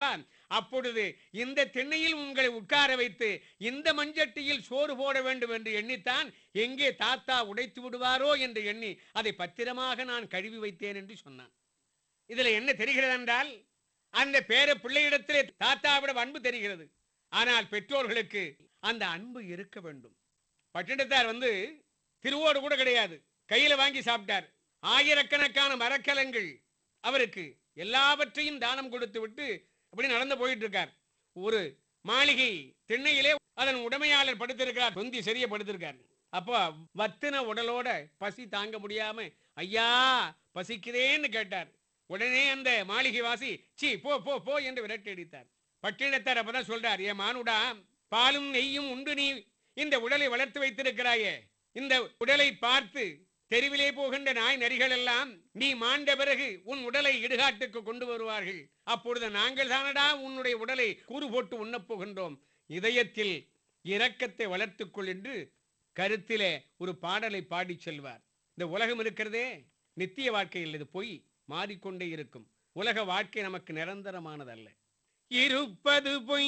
அப்பொழுது இந்த திண்ணையில் உங்களை உட்கார வைத்து இந்த மஞ்சட்டியில் சோறு போட வேண்டும் என்று எண்ணித்தான் எங்கே தாத்தா உடைத்து விடுவாரோ என்று எண்ணி அதை பத்திரமாக நான் கழுவி வைத்தேன் என்று சொன்னான் இதுல என்ன தெரிகிறது என்றால் அந்த பேர பிள்ளையிடத்திலே தாத்தாவிட அன்பு தெரிகிறது ஆனால் பெற்றோர்களுக்கு அந்த அன்பு இருக்க வேண்டும் பட்டினத்தார் வந்து திருவோடு கூட கிடையாது கையில வாங்கி சாப்பிட்டார் ஆயிரக்கணக்கான மரக்கலங்கள் அவருக்கு எல்லாவற்றையும் தானம் கொடுத்து விட்டு அப்படி நடந்து போயிட்டு இருக்கார் ஒரு மாளிகை திண்ணையிலே அதன் உடைமையாளர் படுத்திருக்கிறார் தொந்தி சரிய படுத்திருக்கார் அப்போ வத்தின உடலோட பசி தாங்க முடியாம ஐயா பசிக்கிறேன்னு கேட்டார் உடனே அந்த மாளிகை வாசி சீ போ போ போ என்று விரட்டி அடித்தார் பட்டினத்தார் அப்பதான் சொல்றார் ஏ மானுடா பாலும் நெய்யும் உண்டு நீ இந்த உடலை வளர்த்து வைத்திருக்கிறாயே இந்த உடலை பார்த்து தெருவிலே போகின்ற நாய் நரிகள் எல்லாம் நீ மாண்ட பிறகு உன் உடலை இடுகாட்டுக்கு கொண்டு வருவார்கள் அப்பொழுது நாங்கள் தானடா உன்னுடைய உடலை கூறு போட்டு உண்ணப் போகின்றோம் இதயத்தில் இரக்கத்தை வளர்த்துக்கொள் என்று கருத்திலே ஒரு பாடலை பாடிச் செல்வார் இந்த உலகம் இருக்கிறதே நித்திய வாழ்க்கையில் இது பொய் மாறிக்கொண்டே இருக்கும் உலக வாழ்க்கை நமக்கு நிரந்தரமானதல்ல இருப்பது பொய்